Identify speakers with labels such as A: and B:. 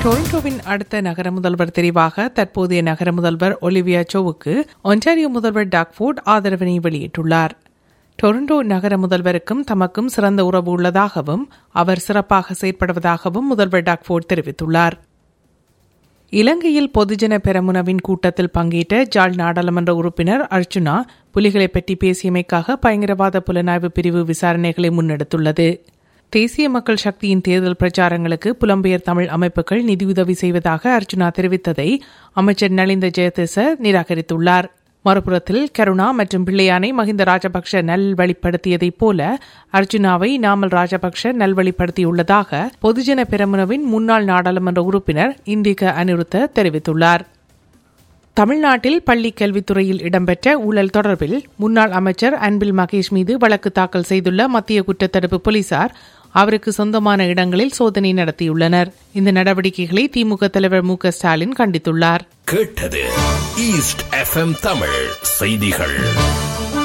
A: டொரண்டோவின் அடுத்த நகர முதல்வர் தெரிவாக தற்போதைய நகர முதல்வர் ஒலிவியா சோவுக்கு ஒன்டாரியோ முதல்வர் டாக்ஃபோர்ட் ஆதரவினை வெளியிட்டுள்ளார் டொரண்டோ நகர முதல்வருக்கும் தமக்கும் சிறந்த உறவு உள்ளதாகவும் அவர் சிறப்பாக செயற்படுவதாகவும் முதல்வர் டாக்ஃபோர்ட் தெரிவித்துள்ளார் இலங்கையில் பொதுஜன பெரமுனவின் கூட்டத்தில் பங்கேற்ற ஜாழ் நாடாளுமன்ற உறுப்பினர் அர்ச்சுனா புலிகளை பற்றி பேசியமைக்காக பயங்கரவாத புலனாய்வு பிரிவு விசாரணைகளை முன்னெடுத்துள்ளது தேசிய மக்கள் சக்தியின் தேர்தல் பிரச்சாரங்களுக்கு புலம்பெயர் தமிழ் அமைப்புகள் நிதியுதவி செய்வதாக அர்ச்சுனா தெரிவித்ததை அமைச்சர் நலிந்த ஜெயதிச நிராகரித்துள்ளார் மறுபுறத்தில் கருணா மற்றும் பிள்ளையானை மஹிந்த ராஜபக்ஷ நல்வழிப்படுத்தியதைப் போல அர்ஜுனாவை நாமல் ராஜபக்ஷ நல்வழிப்படுத்தியுள்ளதாக பொதுஜன பெரமுனவின் முன்னாள் நாடாளுமன்ற உறுப்பினர் இந்திக அனிருத்த தெரிவித்துள்ளார் தமிழ்நாட்டில் பள்ளி கல்வித்துறையில் இடம்பெற்ற ஊழல் தொடர்பில் முன்னாள் அமைச்சர் அன்பில் மகேஷ் மீது வழக்கு தாக்கல் செய்துள்ள மத்திய குற்றத்தடுப்பு போலீசார் அவருக்கு சொந்தமான இடங்களில் சோதனை நடத்தியுள்ளனர் இந்த நடவடிக்கைகளை திமுக தலைவர் மு ஸ்டாலின் கண்டித்துள்ளார்
B: கேட்டது ஈஸ்ட் எஃப்எம் தமிழ் செய்திகள்